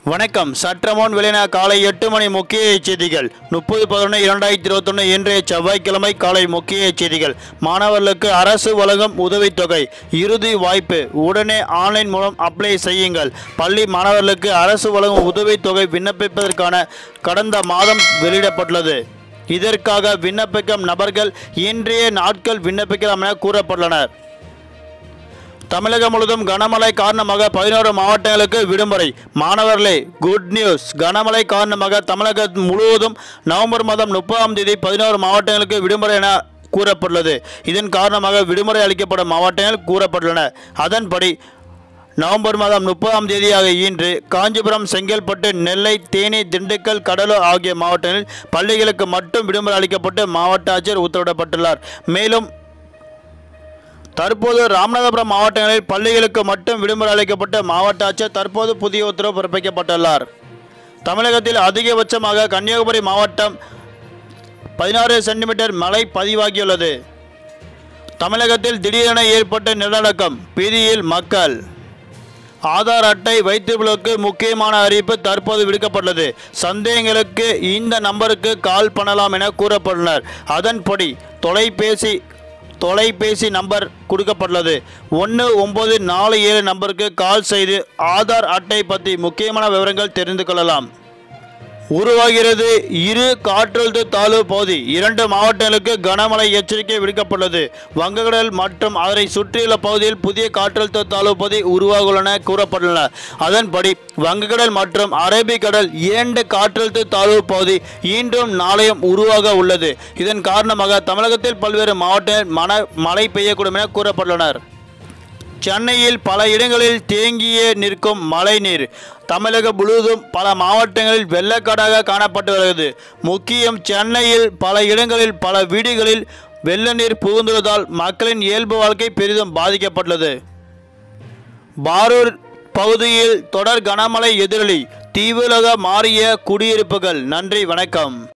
வணக்கம் சற்றமுன் வெளியின காலை எட்டு மணி முக்கிய செய்திகள் முப்பது பதினொன்று இரண்டாயிரத்தி இருபத்தொன்று இன்றைய செவ்வாய்க்கிழமை காலை முக்கிய செய்திகள் மாணவர்களுக்கு அரசு வழங்கும் உதவித்தொகை இறுதி வாய்ப்பு உடனே ஆன்லைன் மூலம் அப்ளை செய்யுங்கள் பள்ளி மாணவர்களுக்கு அரசு வழங்கும் உதவித்தொகை விண்ணப்பிப்பதற்கான கடந்த மாதம் வெளியிடப்பட்டுள்ளது இதற்காக விண்ணப்பிக்கும் நபர்கள் இன்றைய நாட்கள் விண்ணப்பிக்கலாம் என கூறப்பட்டுள்ளனர் தமிழகம் முழுவதும் கனமழை காரணமாக பதினோரு மாவட்டங்களுக்கு விடுமுறை மாணவர்களே குட் நியூஸ் கனமழை காரணமாக தமிழகம் முழுவதும் நவம்பர் மாதம் முப்பதாம் தேதி பதினோரு மாவட்டங்களுக்கு விடுமுறை என கூறப்பட்டுள்ளது இதன் காரணமாக விடுமுறை அளிக்கப்படும் மாவட்டங்கள் கூறப்பட்டுள்ளன அதன்படி நவம்பர் மாதம் முப்பதாம் தேதியாக இன்று காஞ்சிபுரம் செங்கல்பட்டு நெல்லை தேனி திண்டுக்கல் கடலூர் ஆகிய மாவட்டங்களில் பள்ளிகளுக்கு மட்டும் விடுமுறை அளிக்கப்பட்டு மாவட்ட ஆட்சியர் உத்தரவிடப்பட்டுள்ளார் மேலும் தற்போது ராமநாதபுரம் மாவட்டங்களில் பள்ளிகளுக்கு மட்டும் விடுமுறை அளிக்கப்பட்டு மாவட்ட ஆட்சியர் தற்போது புதிய உத்தரவு பிறப்பிக்கப்பட்டுள்ளார் தமிழகத்தில் அதிகபட்சமாக கன்னியாகுமரி மாவட்டம் பதினாறு சென்டிமீட்டர் மழை பதிவாகியுள்ளது தமிழகத்தில் திடீரென ஏற்பட்ட நிலநடுக்கம் பீதியில் மக்கள் ஆதார் அட்டை வைத்திருப்பவர்களுக்கு முக்கியமான அறிவிப்பு தற்போது விடுக்கப்பட்டுள்ளது சந்தேகங்களுக்கு இந்த நம்பருக்கு கால் பண்ணலாம் என கூறப்பட்டுள்ளனர் அதன்படி தொலைபேசி தொலைபேசி நம்பர் கொடுக்கப்பட்டுள்ளது ஒன்று ஒம்பது நாலு ஏழு நம்பருக்கு கால் செய்து ஆதார் அட்டை பற்றி முக்கியமான விவரங்கள் தெரிந்து கொள்ளலாம் உருவாகிறது இரு காற்றழுத்த தாழ்வு பகுதி இரண்டு மாவட்டங்களுக்கு கனமழை எச்சரிக்கை விடுக்கப்பட்டுள்ளது வங்கக்கடல் மற்றும் அதனை சுற்றியுள்ள பகுதியில் புதிய காற்றழுத்த தாழ்வு பகுதி உருவாகுள்ளன கூறப்பட்டுள்ளன அதன்படி வங்கக்கடல் மற்றும் அரபிக்கடல் இரண்டு காற்றழுத்த தாழ்வு பகுதி இன்றும் நாளையும் உருவாக உள்ளது இதன் காரணமாக தமிழகத்தில் பல்வேறு மாவட்டங்களில் மன மழை பெய்யக்கூடும் என கூறப்பட்டுள்ளனர் சென்னையில் பல இடங்களில் தேங்கிய நிற்கும் மழைநீர் தமிழகம் முழுவதும் பல மாவட்டங்களில் வெள்ளக்காடாக காணப்பட்டு வருகிறது முக்கியம் சென்னையில் பல இடங்களில் பல வீடுகளில் வெள்ள நீர் புகுந்துள்ளதால் மக்களின் இயல்பு வாழ்க்கை பெரிதும் பாதிக்கப்பட்டுள்ளது பாரூர் பகுதியில் தொடர் கனமழை எதிரொலி தீவிரமாக மாறிய குடியிருப்புகள் நன்றி வணக்கம்